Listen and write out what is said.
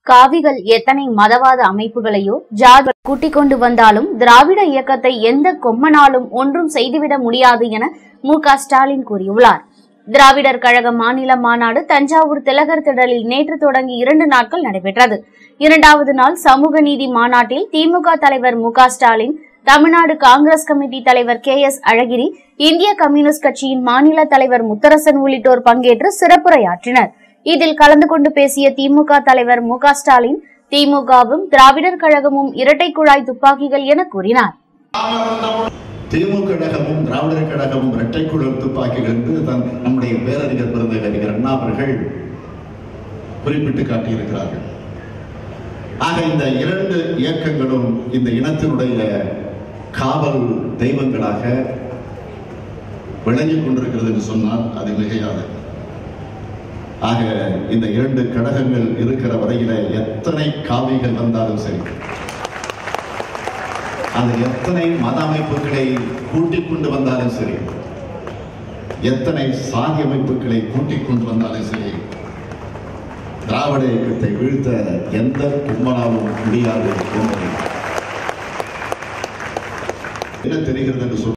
காவிகள் எத்தனை மதவாத அமைப்புகளையோ ஜாதி கூட்டிக் கொண்டு வந்தாலும் திராவிட இயக்கத்தை எந்த கொம்மனாலும் ஒன்றும் செய்துவிட முடியாது என மு க ஸ்டாலின் கூறியுள்ளார் திராவிடர் கழக மாநில மாநாடு தஞ்சாவூர் திலகர் திடலில் நேற்று தொடங்கி இரண்டு நாட்கள் நடைபெற்றது இரண்டாவது நாள் சமூக நீதி மாநாட்டில் திமுக தலைவர் மு க ஸ்டாலின் தமிழ்நாடு காங்கிரஸ் கமிட்டி தலைவர் கே எஸ் அழகிரி இந்திய கம்யூனிஸ்ட் கட்சியின் மாநில தலைவர் முத்தரசன் உள்ளிட்டோர் பங்கேற்று சிறப்புரையாற்றினர் இதில் கலந்து கொண்டு பேசிய திமுக தலைவர் மு க ஸ்டாலின் திமுகவும் திராவிடர் கழகமும் இரட்டை குழாய் துப்பாக்கிகள் என கூறினார் திமுக கழகமும் திராவிடர் கழகமும் இரட்டை குழல் துப்பாக்கிகள் என்று தன் நம்முடைய பேரறிஞர் பிறந்த கவிஞர் அண்ணா அவர்கள் குறிப்பிட்டு காட்டியிருக்கிறார்கள் ஆக இந்த இரண்டு இயக்கங்களும் இந்த இனத்தினுடைய காவல் தெய்வங்களாக விளங்கிக் கொண்டிருக்கிறது என்று சொன்னால் அது மிகையாது ஆக இந்த இரண்டு கழகங்கள் இருக்கிற வரையில எத்தனை காவிகள் வந்தாலும் சரி அது எத்தனை மத அமைப்புகளை கூட்டிக் கொண்டு வந்தாலும் சரி எத்தனை சாதி அமைப்புகளை கூட்டிக் கொண்டு வந்தாலும் சரி திராவிட இயக்கத்தை வீழ்த்த எந்த கும்பலாலும் முடியாது என்பதை என்ன தெரிகிறது என்று சொல்